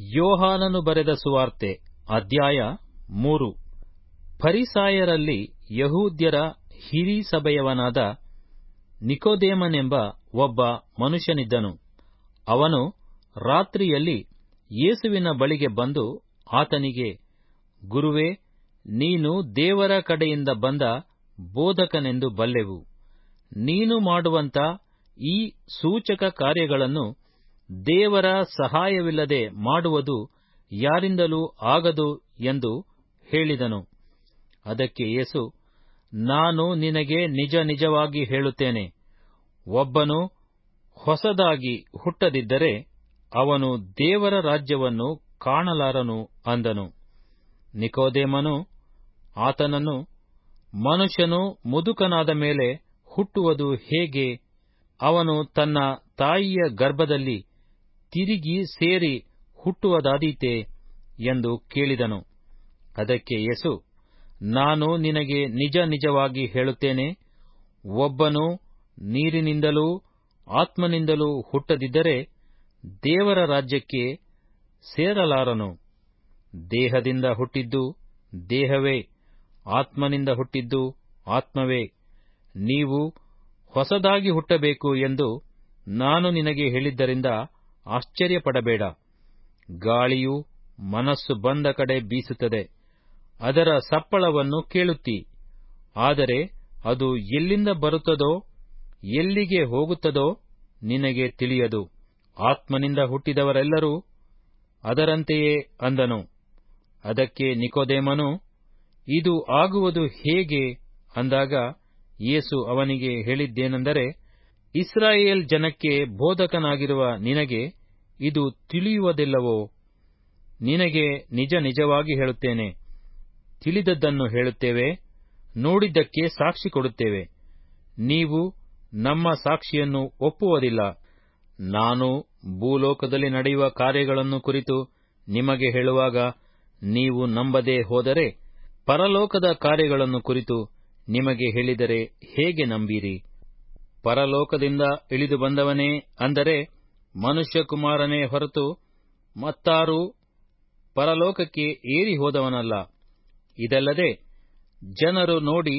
ಯೋಹಾನನು ಬರೆದ ಸುವಾರ್ತೆ ಅಧ್ಯಾಯ ಮೂರು ಫರಿಸಾಯರಲ್ಲಿ ಯಹೂದ್ಯರ ಹಿರೀ ಸಭೆಯವನಾದ ನಿಕೋದೇಮನೆಂಬ ಒಬ್ಬ ಮನುಷ್ಯನಿದ್ದನು ಅವನು ರಾತ್ರಿಯಲ್ಲಿ ಯೇಸುವಿನ ಬಳಿಗೆ ಬಂದು ಆತನಿಗೆ ಗುರುವೇ ನೀನು ದೇವರ ಕಡೆಯಿಂದ ಬಂದ ಬೋಧಕನೆಂದು ಬಲ್ಲೆವು ನೀನು ಮಾಡುವಂಥ ಈ ಸೂಚಕ ಕಾರ್ಯಗಳನ್ನು ದೇವರ ಸಹಾಯವಿಲ್ಲದೆ ಮಾಡುವುದು ಯಾರಿಂದಲೂ ಆಗದು ಎಂದು ಹೇಳಿದನು ಅದಕ್ಕೆ ಯೇಸು ನಾನು ನಿನಗೆ ನಿಜ ನಿಜವಾಗಿ ಹೇಳುತ್ತೇನೆ ಒಬ್ಬನು ಹೊಸದಾಗಿ ಹುಟ್ಟದಿದ್ದರೆ ಅವನು ದೇವರ ರಾಜ್ಯವನ್ನು ಕಾಣಲಾರನು ಅಂದನು ನಿಕೋದೇಮನು ಆತನನ್ನು ಮನುಷ್ಯನು ಮುದುಕನಾದ ಮೇಲೆ ಹುಟ್ಟುವುದು ಹೇಗೆ ಅವನು ತನ್ನ ತಾಯಿಯ ಗರ್ಭದಲ್ಲಿ ತಿರುಗಿ ಸೇರಿ ಹುಟ್ಟುವುದಾದೀತೆ ಎಂದು ಕೇಳಿದನು ಅದಕ್ಕೆ ಯೇಸು ನಾನು ನಿನಗೆ ನಿಜ ನಿಜವಾಗಿ ಹೇಳುತ್ತೇನೆ ಒಬ್ಬನು ನೀರಿನಿಂದಲೂ ಆತ್ಮನಿಂದಲೂ ಹುಟ್ಟದಿದ್ದರೆ ದೇವರ ರಾಜ್ಯಕ್ಕೆ ಸೇರಲಾರನು ದೇಹದಿಂದ ಹುಟ್ಟಿದ್ದು ದೇಹವೇ ಆತ್ಮನಿಂದ ಹುಟ್ಟಿದ್ದು ಆತ್ಮವೇ ನೀವು ಹೊಸದಾಗಿ ಹುಟ್ಟಬೇಕು ಎಂದು ನಾನು ನಿನಗೆ ಹೇಳಿದ್ದರಿಂದ ಆಶ್ಚರ್ಯಪಡಬೇಡ ಗಾಳಿಯು ಮನಸ್ಸು ಬಂದ ಕಡೆ ಬೀಸುತ್ತದೆ ಅದರ ಸಪ್ಪಳವನ್ನು ಕೇಳುತ್ತಿ ಆದರೆ ಅದು ಎಲ್ಲಿಂದ ಬರುತ್ತದೋ ಎಲ್ಲಿಗೆ ಹೋಗುತ್ತದೋ ನಿನಗೆ ತಿಳಿಯದು ಆತ್ಮನಿಂದ ಹುಟ್ಟಿದವರೆಲ್ಲರೂ ಅದರಂತೆಯೇ ಅಂದನು ಅದಕ್ಕೆ ನಿಕೋದೇಮನು ಇದು ಆಗುವುದು ಹೇಗೆ ಅಂದಾಗ ಯೇಸು ಅವನಿಗೆ ಹೇಳಿದ್ದೇನೆಂದರೆ ಇಸ್ರಾಯೇಲ್ ಜನಕ್ಕೆ ಬೋಧಕನಾಗಿರುವ ನಿನಗೆ ಇದು ತಿಳಿಯುವುದಿಲ್ಲವೋ ನಿನಗೆ ನಿಜ ನಿಜವಾಗಿ ಹೇಳುತ್ತೇನೆ ತಿಳಿದದ್ದನ್ನು ಹೇಳುತ್ತೇವೆ ನೋಡಿದ್ದಕ್ಕೆ ಸಾಕ್ಷಿ ಕೊಡುತ್ತೇವೆ ನೀವು ನಮ್ಮ ಸಾಕ್ಷಿಯನ್ನು ಒಪ್ಪುವುದಿಲ್ಲ ನಾನು ಭೂಲೋಕದಲ್ಲಿ ನಡೆಯುವ ಕಾರ್ಯಗಳನ್ನು ಕುರಿತು ನಿಮಗೆ ಹೇಳುವಾಗ ನೀವು ನಂಬದೆ ಹೋದರೆ ಪರಲೋಕದ ಕಾರ್ಯಗಳನ್ನು ಕುರಿತು ನಿಮಗೆ ಹೇಳಿದರೆ ಹೇಗೆ ನಂಬೀರಿ ಪರಲೋಕದಿಂದ ಇಳಿದು ಬಂದವನೇ ಅಂದರೆ ಮನುಷ್ಯಕುಮಾರನೇ ಹೊರತು ಮತ್ತಾರೂ ಪರಲೋಕಕ್ಕೆ ಏರಿ ಹೋದವನಲ್ಲ ಇದಲ್ಲದೆ ಜನರು ನೋಡಿ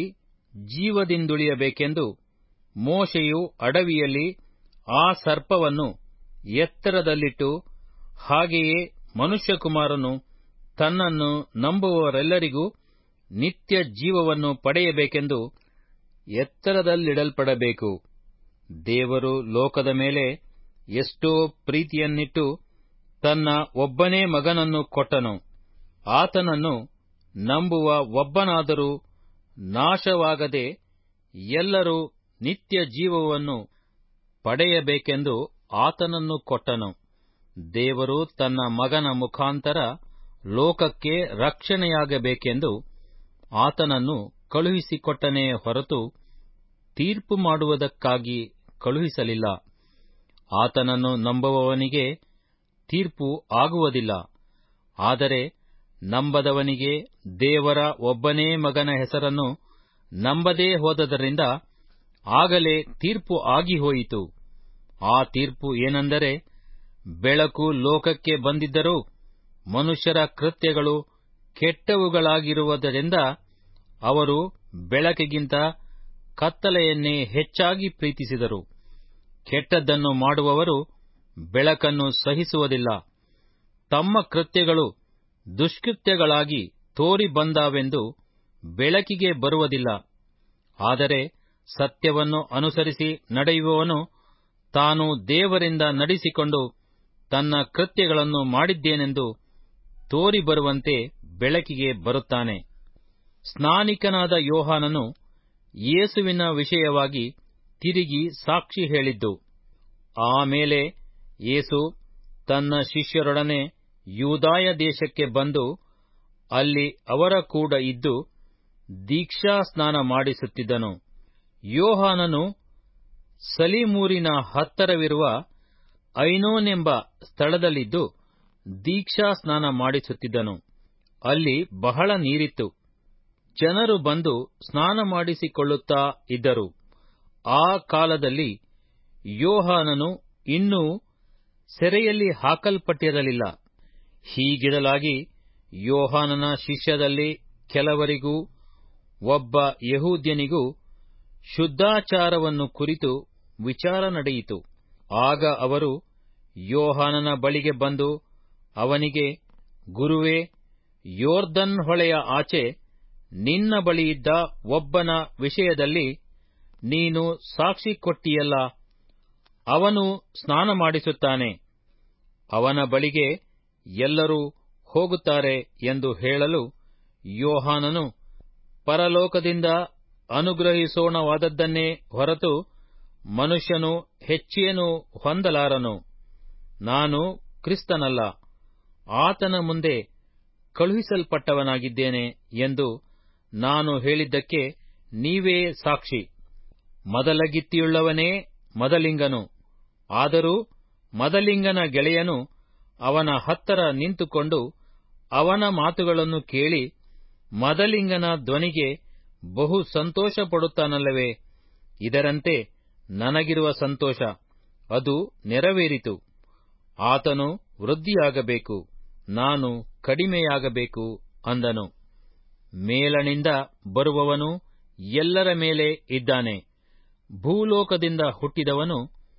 ಜೀವದಿಂದುಳಿಯಬೇಕೆಂದು ಮೋಶೆಯು ಅಡವಿಯಲ್ಲಿ ಆ ಸರ್ಪವನ್ನು ಎತ್ತರದಲ್ಲಿಟ್ಟು ಹಾಗೆಯೇ ಮನುಷ್ಯಕುಮಾರನು ತನ್ನನ್ನು ನಂಬುವವರೆಲ್ಲರಿಗೂ ನಿತ್ಯ ಜೀವವನ್ನು ಪಡೆಯಬೇಕೆಂದು ಎತ್ತರದಲ್ಲಿಡಲ್ಪಡಬೇಕು ದೇವರು ಲೋಕದ ಮೇಲೆ ಎಷ್ಟೋ ಪ್ರೀತಿಯನ್ನಿಟ್ಟು ತನ್ನ ಒಬ್ಬನೇ ಮಗನನ್ನು ಕೊಟ್ಟನು ಆತನನ್ನು ನಂಬುವ ಒಬ್ಬನಾದರೂ ನಾಶವಾಗದೆ ಎಲ್ಲರೂ ನಿತ್ಯ ಜೀವವನ್ನು ಪಡೆಯಬೇಕೆಂದು ಆತನನ್ನು ಕೊಟ್ಟನು ದೇವರು ತನ್ನ ಮಗನ ಮುಖಾಂತರ ಲೋಕಕ್ಕೆ ರಕ್ಷಣೆಯಾಗಬೇಕೆಂದು ಆತನನ್ನು ಕಳುಹಿಸಿಕೊಟ್ಟನೇ ಹೊರತು ತೀರ್ಪು ಮಾಡುವುದಕ್ಕಾಗಿ ಕಳುಹಿಸಲಿಲ್ಲ ಆತನನ್ನು ನಂಬುವವನಿಗೆ ತೀರ್ಪು ಆಗುವುದಿಲ್ಲ ಆದರೆ ನಂಬದವನಿಗೆ ದೇವರ ಒಬ್ಬನೇ ಮಗನ ಹೆಸರನ್ನು ನಂಬದೇ ಹೋದದರಿಂದ ಆಗಲೇ ತೀರ್ಪು ಆಗಿ ಹೋಯಿತು ಆ ತೀರ್ಪು ಏನೆಂದರೆ ಬೆಳಕು ಲೋಕಕ್ಕೆ ಬಂದಿದ್ದರೂ ಮನುಷ್ಯರ ಕೃತ್ಯಗಳು ಕೆಟ್ಟವುಗಳಾಗಿರುವುದರಿಂದ ಅವರು ಬೆಳಕಿಗಿಂತ ಕತ್ತಲೆಯನ್ನೇ ಹೆಚ್ಚಾಗಿ ಪ್ರೀತಿಸಿದರು ಕೆಟ್ಟದ್ದನ್ನು ಮಾಡುವವರು ಬೆಳಕನ್ನು ಸಹಿಸುವುದಿಲ್ಲ ತಮ್ಮ ಕೃತ್ಯಗಳು ದುಷ್ಕೃತ್ಯಗಳಾಗಿ ತೋರಿ ಬಂದಾವೆಂದು ಬೆಳಕಿಗೆ ಬರುವುದಿಲ್ಲ ಆದರೆ ಸತ್ಯವನ್ನು ಅನುಸರಿಸಿ ನಡೆಯುವವನು ತಾನು ದೇವರಿಂದ ನಡೆಸಿಕೊಂಡು ತನ್ನ ಕೃತ್ಯಗಳನ್ನು ಮಾಡಿದ್ದೇನೆಂದು ತೋರಿ ಬರುವಂತೆ ಬೆಳಕಿಗೆ ಬರುತ್ತಾನೆ ಸ್ನಾನಿಕನಾದ ಯೋಹಾನನು ಯೇಸುವಿನ ವಿಷಯವಾಗಿ ತಿರುಗಿ ಸಾಕ್ಷಿ ಹೇಳಿದ್ದು ಆಮೇಲೆ ಯೇಸು ತನ್ನ ಶಿಷ್ಯರೊಡನೆ ಯೂದಾಯ ದೇಶಕ್ಕೆ ಬಂದು ಅಲ್ಲಿ ಅವರ ಕೂಡ ಇದ್ದು ದೀಕ್ಷಾ ಸ್ನಾನ ಮಾಡಿಸುತ್ತಿದ್ದನು ಯೋಹಾನನು ಸಲೀಮೂರಿನ ಹತ್ತರವಿರುವ ಐನೋನೆಂಬ ಸ್ಥಳದಲ್ಲಿದ್ದು ದೀಕ್ಷಾ ಸ್ನಾನ ಮಾಡಿಸುತ್ತಿದ್ದನು ಅಲ್ಲಿ ಬಹಳ ನೀರಿತ್ತು ಜನರು ಬಂದು ಸ್ನಾನ ಮಾಡಿಸಿಕೊಳ್ಳುತ್ತಾ ಇದ್ದರು ಆ ಕಾಲದಲ್ಲಿ ಯೋಹಾನನು ಇನ್ನೂ ಸೆರೆಯಲ್ಲಿ ಹಾಕಲ್ಪಟ್ಟಿರಲಿಲ್ಲ ಹೀಗಿರಲಾಗಿ ಯೋಹಾನನ ಶಿಷ್ಯದಲ್ಲಿ ಕೆಲವರಿಗೂ ಒಬ್ಬ ಯಹೂದ್ಯನಿಗೂ ಶುದ್ಧಾಚಾರವನ್ನು ಕುರಿತು ವಿಚಾರ ನಡೆಯಿತು ಆಗ ಅವರು ಯೋಹಾನನ ಬಳಿಗೆ ಬಂದು ಅವನಿಗೆ ಗುರುವೇ ಯೋರ್ದನ್ ಹೊಳೆಯ ಆಚೆ ನಿನ್ನ ಬಳಿಯಿದ್ದ ಒಬ್ಬನ ವಿಷಯದಲ್ಲಿ ನೀನು ಸಾಕ್ಷಿ ಕೊಟ್ಟಿಯಲ್ಲ ಅವನು ಸ್ನಾನ ಮಾಡಿಸುತ್ತಾನೆ ಅವನ ಬಳಿಗೆ ಎಲ್ಲರೂ ಹೋಗುತ್ತಾರೆ ಎಂದು ಹೇಳಲು ಯೋಹಾನನು ಪರಲೋಕದಿಂದ ಅನುಗ್ರಹಿಸೋಣವಾದದ್ದನ್ನೇ ಹೊರತು ಮನುಷ್ಯನು ಹೆಚ್ಚೇನು ಹೊಂದಲಾರನು ನಾನು ಕ್ರಿಸ್ತನಲ್ಲ ಆತನ ಮುಂದೆ ಕಳುಹಿಸಲ್ಪಟ್ಟವನಾಗಿದ್ದೇನೆ ಎಂದು ನಾನು ಹೇಳಿದ್ದಕ್ಕೆ ನೀವೇ ಸಾಕ್ಷಿ ಮೊದಲಗಿತ್ತಿಯುಳ್ಳವನೇ ಮದಲಿಂಗನು ಆದರೂ ಮದಲಿಂಗನ ಗೆಳೆಯನು ಅವನ ಹತ್ತರ ನಿಂತುಕೊಂಡು ಅವನ ಮಾತುಗಳನ್ನು ಕೇಳಿ ಮದಲಿಂಗನ ಧ್ವನಿಗೆ ಬಹು ಸಂತೋಷ ಪಡುತ್ತಾನಲ್ಲವೇ ಇದರಂತೆ ನನಗಿರುವ ಸಂತೋಷ ಅದು ನೆರವೇರಿತು ಆತನು ವೃದ್ಧಿಯಾಗಬೇಕು ನಾನು ಕಡಿಮೆಯಾಗಬೇಕು ಅಂದನು ಮೇಲಣಿಂದ ಬರುವವನು ಎಲ್ಲರ ಮೇಲೆ ಇದ್ದಾನೆ ಭೂಲೋಕದಿಂದ ಹುಟ್ಟಿದವನು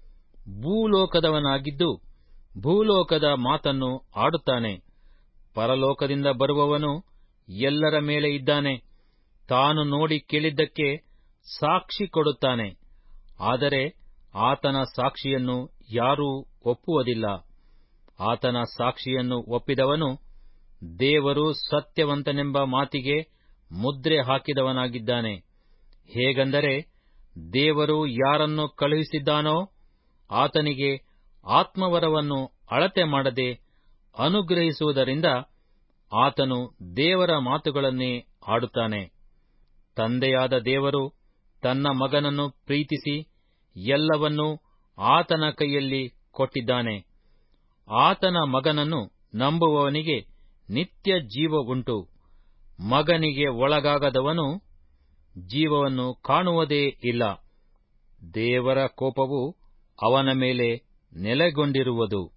ಭೂಲೋಕದವನಾಗಿದ್ದು ಭೂಲೋಕದ ಮಾತನ್ನು ಆಡುತ್ತಾನೆ ಪರಲೋಕದಿಂದ ಬರುವವನು ಎಲ್ಲರ ಮೇಲೆ ಇದ್ದಾನೆ ತಾನು ನೋಡಿ ಕೇಳಿದ್ದಕ್ಕೆ ಸಾಕ್ಷಿ ಕೊಡುತ್ತಾನೆ ಆದರೆ ಆತನ ಸಾಕ್ಷಿಯನ್ನು ಯಾರೂ ಒಪ್ಪುವುದಿಲ್ಲ ಆತನ ಸಾಕ್ಷಿಯನ್ನು ಒಪ್ಪಿದವನು ದೇವರು ಸತ್ಯವಂತನೆಂಬ ಮಾತಿಗೆ ಮುದ್ರೆ ಹಾಕಿದವನಾಗಿದ್ದಾನೆ ಹೇಗೆಂದರೆ ದೇವರು ಯಾರನ್ನು ಕಳುಹಿಸಿದ್ದಾನೋ ಆತನಿಗೆ ಆತ್ಮವರವನ್ನು ಅಳತೆ ಮಾಡದೆ ಅನುಗ್ರಹಿಸುವುದರಿಂದ ಆತನು ದೇವರ ಮಾತುಗಳನ್ನೇ ಆಡುತ್ತಾನೆ ತಂದೆಯಾದ ದೇವರು ತನ್ನ ಮಗನನ್ನು ಪ್ರೀತಿಸಿ ಎಲ್ಲವನ್ನೂ ಆತನ ಕೈಯಲ್ಲಿ ಕೊಟ್ಟಿದ್ದಾನೆ ಆತನ ಮಗನನ್ನು ನಂಬುವವನಿಗೆ ನಿತ್ಯ ಜೀವ ಉಂಟು ಮಗನಿಗೆ ಒಳಗಾಗದವನು ಜೀವವನ್ನು ಕಾಣುವುದೇ ಇಲ್ಲ ದೇವರ ಕೋಪವು ಅವನ ಮೇಲೆ ನೆಲೆಗೊಂಡಿರುವುದು